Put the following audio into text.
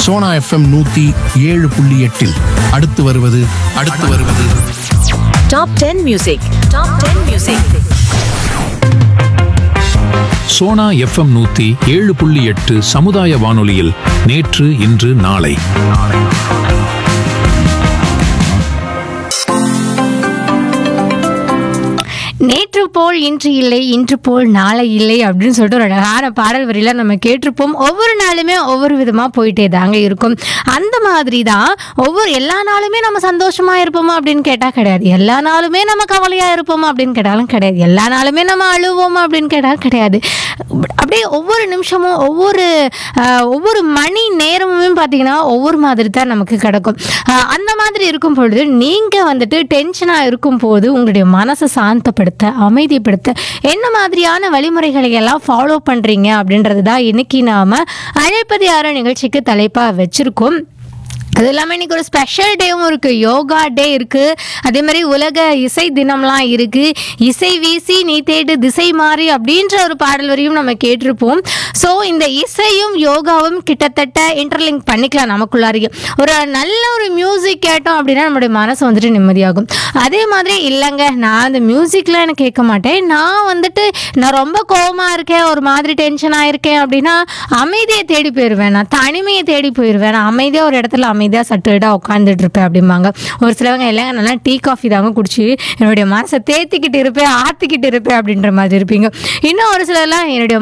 Sona FM நூத்தி ஏழு புள்ளி எட்டில் அடுத்து வருவது அடுத்து வருவது top ten music top ten music Sona FM நூத்தி ஏழு புள்ளி எட்டு சமுதாய வானொலியில் நேற்று இன்று நாளை நேற்று போல் இன்று இல்லை இன்று போல் நாளை இல்லை அப்படின்னு சொல்லிட்டு ஒரு அழகான பாடல் வரியில நம்ம கேட்டிருப்போம் ஒவ்வொரு நாளுமே ஒவ்வொரு விதமா போயிட்டே தாங்க இருக்கும் அந்த மாதிரி தான் ஒவ்வொரு எல்லா நாளுமே நம்ம சந்தோஷமா இருப்போமா அப்படின்னு கேட்டா கிடையாது எல்லா நாளுமே நம்ம கவலையா இருப்போமா அப்படின்னு கேட்டாலும் கிடையாது எல்லா நாளுமே நம்ம அழுவோமா அப்படின்னு கேட்டாலும் கிடையாது அப்படியே ஒவ்வொரு நிமிஷமும் ஒவ்வொரு ஆஹ், ஒவ்வொரு மணி நேரமுமே பார்த்தீங்கன்னா ஒவ்வொரு மாதிரி தான் நமக்கு கிடக்கும் ஆஹ், அந்த மாதிரி இருக்கும் பொழுது நீங்கள் வந்துட்டு டென்ஷனாக இருக்கும் போது உங்களுடைய மனசை சாந்தப்படுத்த அமைதிப்படுத்த என்ன மாதிரியான வழிமுறைகளை எல்லாம் ஃபாலோ பண்ணுறீங்க அப்படின்றது தான் இன்னைக்கு நாம் அழைப்பது யாரோ நிகழ்ச்சிக்கு தலைப்பாக வச்சுருக்கோம் அது இல்லாமல் இன்னைக்கு ஒரு ஸ்பெஷல் டேவும் இருக்குது யோகா டே இருக்குது அதே மாதிரி உலக இசை தினம்லாம் இருக்குது இசை வீசி நீ தேடு திசை மாறி அப்படின்ற ஒரு பாடல் வரையும் நம்ம கேட்டிருப்போம் ஸோ இந்த இசையும் யோகாவும் கிட்டத்தட்ட இன்டர்லிங்க் பண்ணிக்கலாம் நமக்குள்ளாரியே ஒரு நல்ல ஒரு மியூசிக் கேட்டோம் அப்படின்னா நம்மளுடைய மனசு வந்துட்டு நிம்மதியாகும் அதே மாதிரி இல்லைங்க நான் அந்த மியூசிக்லாம் எனக்கு கேட்க மாட்டேன் நான் வந்துட்டு நான் ரொம்ப கோவமாக இருக்கேன் ஒரு மாதிரி டென்ஷனாக இருக்கேன் அப்படின்னா அமைதியை தேடி போயிடுவேன் நான் தனிமையை தேடி போயிடுவேன் நான் அமைதியாக ஒரு இடத்துல அமைதியாக சட்டுடாக உட்காந்துட்டு இருப்பேன் அப்படிம்பாங்க ஒரு சிலவங்க இல்லைங்க நல்லா டீ காஃபி தாங்க குடிச்சு என்னுடைய மனசை தேத்திக்கிட்டு இருப்பேன் ஆற்றிக்கிட்டு இருப்பேன் அப்படின்ற மாதிரி இருப்பீங்க இன்னும் ஒரு சிலர்லாம் என்னுடைய